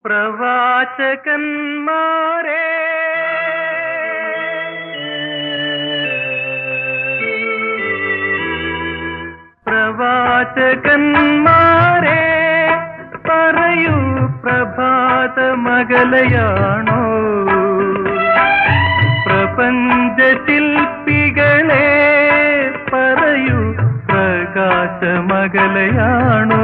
പ്രവാചകന്മാരെ പ്രവാചകന്മാരെ പറയൂ പ്രഭാത മകലയാണോ പ്രപഞ്ച ശില്പികളെ പറയൂ പ്രകാശമകലയാണോ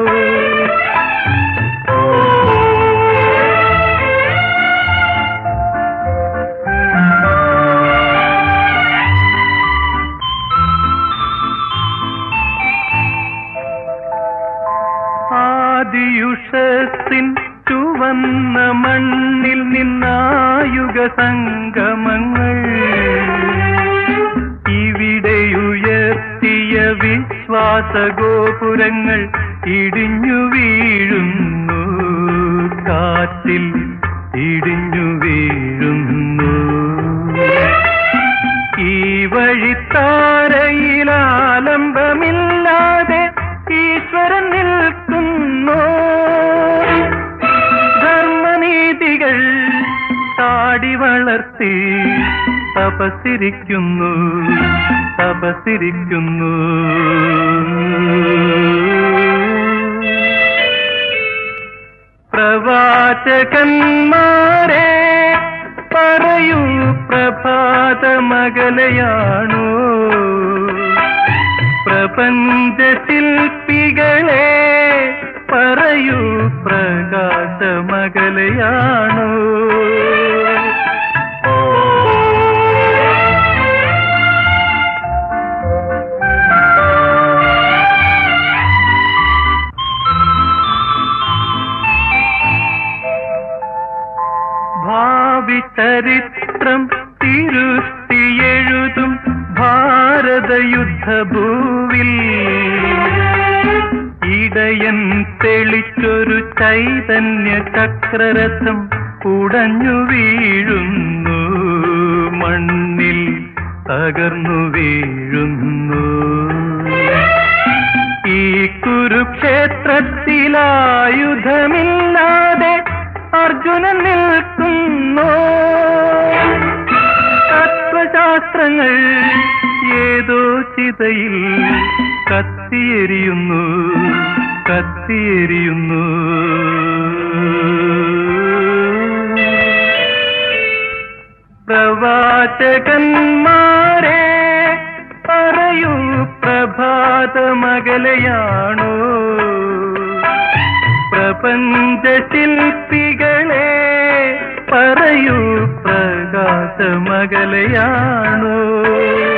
ആദിയുഷത്തിൻ ചുവന്ന മണ്ണിൽ നിന്നായുഗ സംഗമങ്ങൾ ഇവിടെയുയർത്തിയ വിശ്വാസഗോപുരങ്ങൾ ഇടിഞ്ഞു വീഴുന്നു കാറ്റിൽ ഇടിഞ്ഞു വീഴുന്നു ഈ വഴിത്താരയിലാലംബമില്ലാതെ ഈശ്വരൻ നിൽക്കുന്നു ധർമ്മനീതികൾ താടി വളർത്തി തപസിരിക്കുന്നു തപസിരിക്കുന്നു പ്രവാചകന്മാരെ പറയൂ പ്രഭാത മകലയാണോ പ്രപഞ്ച ശില്പികളെ പറയൂ പ്രകാശമകലയാണോ ഭാവി ചരിത്രം തിരുത്തിയെഴുതും ഭാരതയുദ്ധഭൂവിൽ ഇടയൻ തെളിച്ചൊരു ചൈതന്യ ചക്രരഥം ഉടഞ്ഞു വീഴുന്നു മണ്ണിൽ തകർന്നു വീഴുന്നു ഈ കുരുക്ഷേത്രത്തിലായുധമില്ലാതെ അർജുനൻ നിൽക്കുന്നു തത്വശാസ്ത്രങ്ങൾ ഏതോ ചിതയിൽ കത്തിയെരിയുന്നു കത്തിയെരിയുന്നു പ്രവാചകന്മാരെ പറയൂ പ്രഭാത മകലയാണോ പ്രപഞ്ച ശില്പികളെ പറയൂ പ്രകാശമകലയാണോ